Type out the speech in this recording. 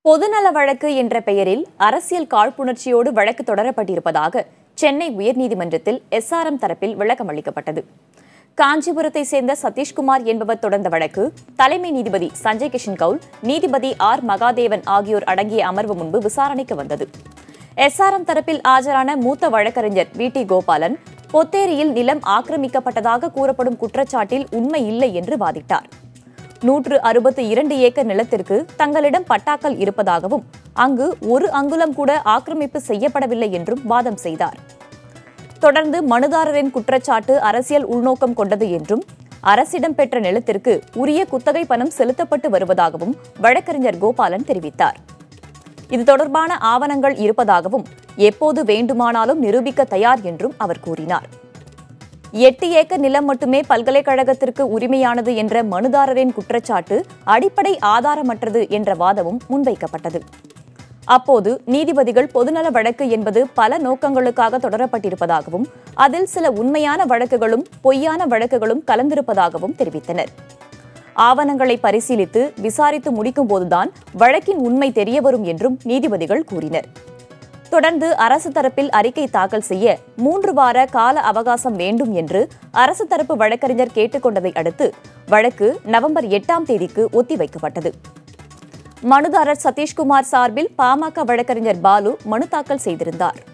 பொதுநல வழக்கு என்ற பெயரில் அரசியல் காழ்ப்புணர்ச்சியோடு வழக்கு தொடரப்பட்டிருப்பதாக சென்னை உயர்நீதிமன்றத்தில் எஸ்ஆர்எம் தரப்பில் விளக்கம் அளிக்கப்பட்டது காஞ்சிபுரத்தை சேர்ந்த சதீஷ்குமார் என்பவர் தொடர்ந்த வழக்கு தலைமை நீதிபதி சஞ்சய் கிஷன் கவுல் நீதிபதி ஆர் மகாதேவன் ஆகியோர் அடங்கிய அமர்வு முன்பு விசாரணைக்கு வந்தது எஸ்ஆர்எம் தரப்பில் ஆஜரான மூத்த வழக்கறிஞர் வி டி கோபாலன் பொத்தேரியில் நிலம் ஆக்கிரமிக்கப்பட்டதாக கூறப்படும் குற்றச்சாட்டில் உண்மை இல்லை என்று வாதிட்டார் நூற்று அறுபத்தி இரண்டு ஏக்கர் நிலத்திற்கு தங்களிடம் பட்டாக்கள் இருப்பதாகவும் அங்கு ஒரு அங்குலம் கூட ஆக்கிரமிப்பு செய்யப்படவில்லை என்றும் வாதம் செய்தார் தொடர்ந்து மனுதாரரின் குற்றச்சாட்டு அரசியல் உள்நோக்கம் கொண்டது என்றும் அரசிடம் பெற்ற நிலத்திற்கு உரிய குத்தகை பணம் செலுத்தப்பட்டு வருவதாகவும் வழக்கறிஞர் கோபாலன் தெரிவித்தார் இது தொடர்பான ஆவணங்கள் இருப்பதாகவும் எப்போது வேண்டுமானாலும் நிரூபிக்க தயார் என்றும் அவர் கூறினார் எட்டு ஏக்கர் நிலம் மட்டுமே பல்கலைக்கழகத்திற்கு உரிமையானது என்ற மனுதாரரின் குற்றச்சாட்டு அடிப்படை ஆதாரமற்றது என்ற வாதமும் முன்வைக்கப்பட்டது அப்போது நீதிபதிகள் பொதுநல வழக்கு என்பது பல நோக்கங்களுக்காக தொடரப்பட்டிருப்பதாகவும் அதில் சில உண்மையான வழக்குகளும் பொய்யான வழக்குகளும் கலந்திருப்பதாகவும் தெரிவித்தனர் ஆவணங்களை பரிசீலித்து விசாரித்து முடிக்கும் போதுதான் வழக்கின் உண்மை தெரியவரும் என்றும் நீதிபதிகள் கூறினர் தொடர்ந்து அரசு தரப்பில் அறிக்கை தாக்கல் செய்ய மூன்று வார கால அவகாசம் வேண்டும் என்று அரசு தரப்பு வழக்கறிஞர் கேட்டுக்கொண்டதை அடுத்து வழக்கு நவம்பர் எட்டாம் தேதிக்கு ஒத்திவைக்கப்பட்டது மனுதாரர் சதீஷ்குமார் சார்பில் பாமக வழக்கறிஞர் பாலு மனு தாக்கல் செய்திருந்தார்